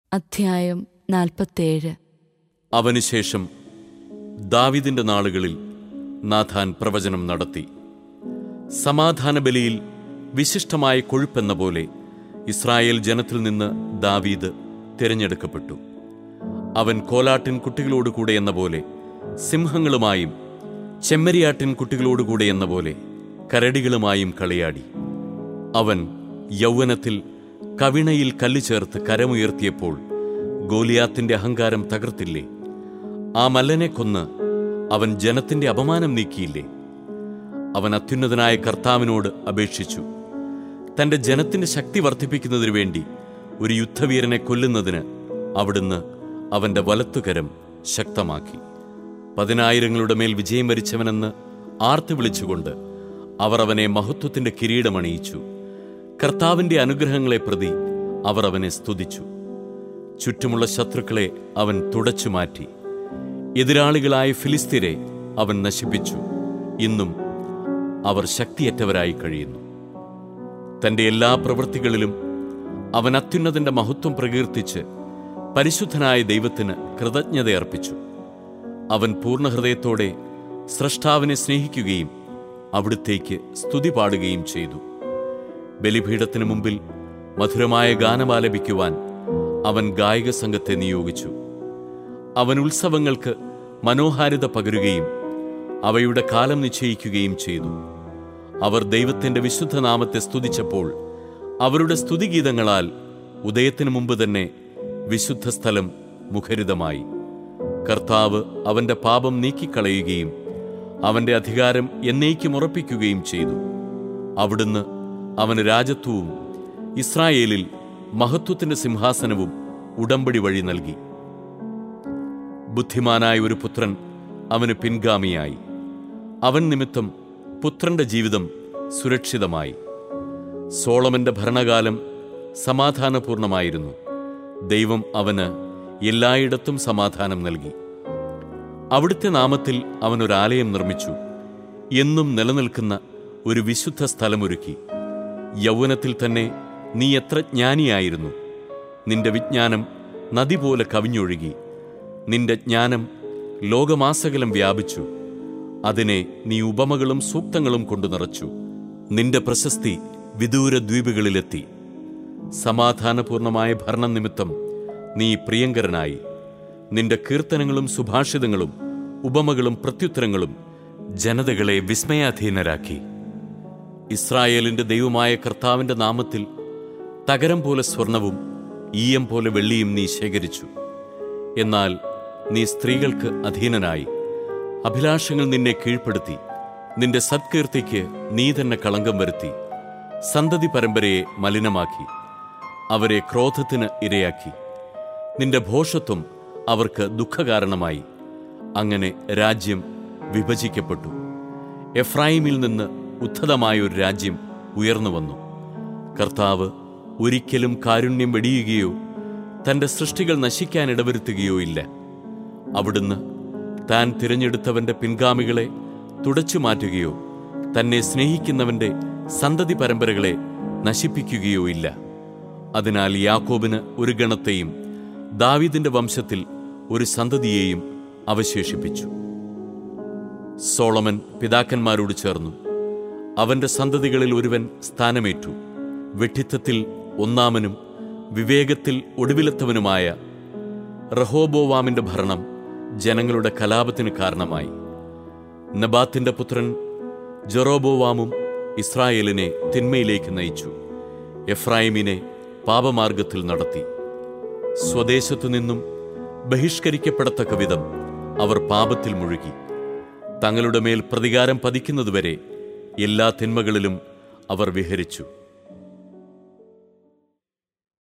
അധ്യായം നാൽപ്പത്തേഴ് അവനുശേഷം ദാവിദിന്റെ നാളുകളിൽ നാഥാൻ പ്രവചനം നടത്തി സമാധാന ബലിയിൽ വിശിഷ്ടമായ കൊഴുപ്പെന്ന പോലെ ഇസ്രായേൽ ജനത്തിൽ നിന്ന് ദാവീദ് തിരഞ്ഞെടുക്കപ്പെട്ടു അവൻ കോലാട്ടിൻ കുട്ടികളോടുകൂടെ എന്ന പോലെ സിംഹങ്ങളുമായും ചെമ്മരിയാട്ടിൻ കുട്ടികളോടുകൂടെ എന്ന പോലെ കരടികളുമായും കളിയാടി അവൻ യൗവനത്തിൽ കവിണയിൽ കല്ല് ചേർത്ത് കരമുയർത്തിയപ്പോൾ ഗോലിയാത്തിന്റെ അഹങ്കാരം തകർത്തില്ലേ ആ മല്ലനെ കൊന്ന് അവൻ ജനത്തിന്റെ അപമാനം നീക്കിയില്ലേ അവൻ അത്യുന്നതനായ കർത്താവിനോട് അപേക്ഷിച്ചു തന്റെ ജനത്തിന്റെ ശക്തി വർദ്ധിപ്പിക്കുന്നതിനു വേണ്ടി ഒരു യുദ്ധവീരനെ കൊല്ലുന്നതിന് അവിടുന്ന് അവന്റെ വലത്തുകരം ശക്തമാക്കി പതിനായിരങ്ങളുടെ മേൽ വിജയം വരിച്ചവനെന്ന് ആർത്തു വിളിച്ചുകൊണ്ട് അവർ അവനെ മഹത്വത്തിന്റെ കിരീടമണിയിച്ചു കർത്താവിന്റെ അനുഗ്രഹങ്ങളെ പ്രതി അവർ അവനെ സ്തുതിച്ചു ചുറ്റുമുള്ള ശത്രുക്കളെ അവൻ തുടച്ചു മാറ്റി എതിരാളികളായ ഫിലിസ്തീരെ അവൻ നശിപ്പിച്ചു ഇന്നും അവർ ശക്തിയറ്റവരായി കഴിയുന്നു തന്റെ എല്ലാ പ്രവൃത്തികളിലും അവൻ അത്യുന്നതന്റെ മഹത്വം പ്രകീർത്തിച്ച് പരിശുദ്ധനായ ദൈവത്തിന് കൃതജ്ഞത അർപ്പിച്ചു അവൻ പൂർണ്ണഹൃദയത്തോടെ സ്രഷ്ടാവിനെ സ്നേഹിക്കുകയും അവിടുത്തേക്ക് സ്തുതി പാടുകയും ചെയ്തു ബലിപീഠത്തിനു മുമ്പിൽ മധുരമായ ഗാനമാലപിക്കുവാൻ അവൻ ഗായക സംഘത്തെ നിയോഗിച്ചു അവൻ ഉത്സവങ്ങൾക്ക് മനോഹാരിത പകരുകയും അവയുടെ കാലം നിശ്ചയിക്കുകയും ചെയ്തു അവർ ദൈവത്തിന്റെ വിശുദ്ധനാമത്തെ സ്തുതിച്ചപ്പോൾ അവരുടെ സ്തുതിഗീതങ്ങളാൽ ഉദയത്തിനു മുമ്പ് തന്നെ വിശുദ്ധ സ്ഥലം മുഖരിതമായി കർത്താവ് അവന്റെ പാപം നീക്കിക്കളയുകയും അവന്റെ അധികാരം എന്നേക്കും ഉറപ്പിക്കുകയും ചെയ്തു അവിടുന്ന് അവന് രാജത്വവും ഇസ്രായേലിൽ മഹത്വത്തിന്റെ സിംഹാസനവും ഉടമ്പടി വഴി നൽകി ബുദ്ധിമാനായ ഒരു പുത്രൻ അവന് പിൻഗാമിയായി അവൻ നിമിത്തം പുത്രന്റെ ജീവിതം സുരക്ഷിതമായി സോളമന്റെ ഭരണകാലം സമാധാനപൂർണമായിരുന്നു ദൈവം അവന് എല്ലായിടത്തും സമാധാനം നൽകി അവിടുത്തെ നാമത്തിൽ അവനൊരാലയം നിർമ്മിച്ചു എന്നും നിലനിൽക്കുന്ന ഒരു വിശുദ്ധ സ്ഥലമൊരുക്കി യൗവനത്തിൽ തന്നെ നീ എത്ര ജ്ഞാനിയായിരുന്നു നിന്റെ വിജ്ഞാനം നദി പോലെ കവിഞ്ഞൊഴുകി നിന്റെ ജ്ഞാനം ലോകമാസകലം വ്യാപിച്ചു അതിനെ നീ ഉപമകളും സൂക്തങ്ങളും കൊണ്ടു നിറച്ചു നിന്റെ പ്രശസ്തി വിദൂര ദ്വീപുകളിലെത്തി സമാധാനപൂർണമായ ഭരണം നിമിത്തം നീ പ്രിയങ്കരനായി നിന്റെ കീർത്തനങ്ങളും സുഭാഷിതങ്ങളും ഉപമകളും പ്രത്യുത്തരങ്ങളും ജനതകളെ വിസ്മയാധീനരാക്കി ഇസ്രായേലിന്റെ ദൈവമായ കർത്താവിന്റെ നാമത്തിൽ തകരം പോലെ സ്വർണവും ഈയം പോലെ വെള്ളിയും നീ ശേഖരിച്ചു എന്നാൽ നീ സ്ത്രീകൾക്ക് അധീനനായി അഭിലാഷങ്ങൾ നിന്നെ കീഴ്പ്പെടുത്തി നിന്റെ സത്കീർത്തിക്ക് നീ തന്നെ കളങ്കം വരുത്തി സന്തതി പരമ്പരയെ മലിനമാക്കി അവരെ ക്രോധത്തിന് ഇരയാക്കി നിന്റെ ഭോഷത്വം അവർക്ക് ദുഃഖകാരണമായി അങ്ങനെ രാജ്യം വിഭജിക്കപ്പെട്ടു എഫ്രായിമിൽ നിന്ന് ഉദ്ധതമായ ഒരു രാജ്യം ഉയർന്നു വന്നു കർത്താവ് ഒരിക്കലും കാരുണ്യം വെടിയുകയോ തന്റെ സൃഷ്ടികൾ നശിക്കാൻ ഇടവരുത്തുകയോ ഇല്ല അവിടുന്ന് താൻ തിരഞ്ഞെടുത്തവന്റെ പിൻഗാമികളെ തുടച്ചു മാറ്റുകയോ തന്നെ സ്നേഹിക്കുന്നവന്റെ സന്തതി പരമ്പരകളെ നശിപ്പിക്കുകയോ ഇല്ല അതിനാൽ യാക്കോബിന് ഒരു ഗണത്തെയും ദാവീദിന്റെ വംശത്തിൽ ഒരു സന്തതിയെയും അവശേഷിപ്പിച്ചു സോളമൻ പിതാക്കന്മാരോട് ചേർന്നു അവന്റെ സന്തതികളിൽ ഒരുവൻ സ്ഥാനമേറ്റു വെട്ടിത്തത്തിൽ ഒന്നാമനും വിവേകത്തിൽ ഒടുവിലെത്തവനുമായ റഹോബോവാമിന്റെ ഭരണം ജനങ്ങളുടെ കലാപത്തിന് കാരണമായി നബാത്തിന്റെ പുത്രൻ ജെറോബോവാമും ഇസ്രായേലിനെ തിന്മയിലേക്ക് നയിച്ചു എഫ്രായിമിനെ പാപമാർഗത്തിൽ നടത്തി സ്വദേശത്തു നിന്നും ബഹിഷ്കരിക്കപ്പെടത്തക്ക വിധം അവർ പാപത്തിൽ മുഴുകി തങ്ങളുടെ മേൽ പ്രതികാരം പതിക്കുന്നതുവരെ എല്ലാ തിന്മകളിലും അവർ വിഹരിച്ചു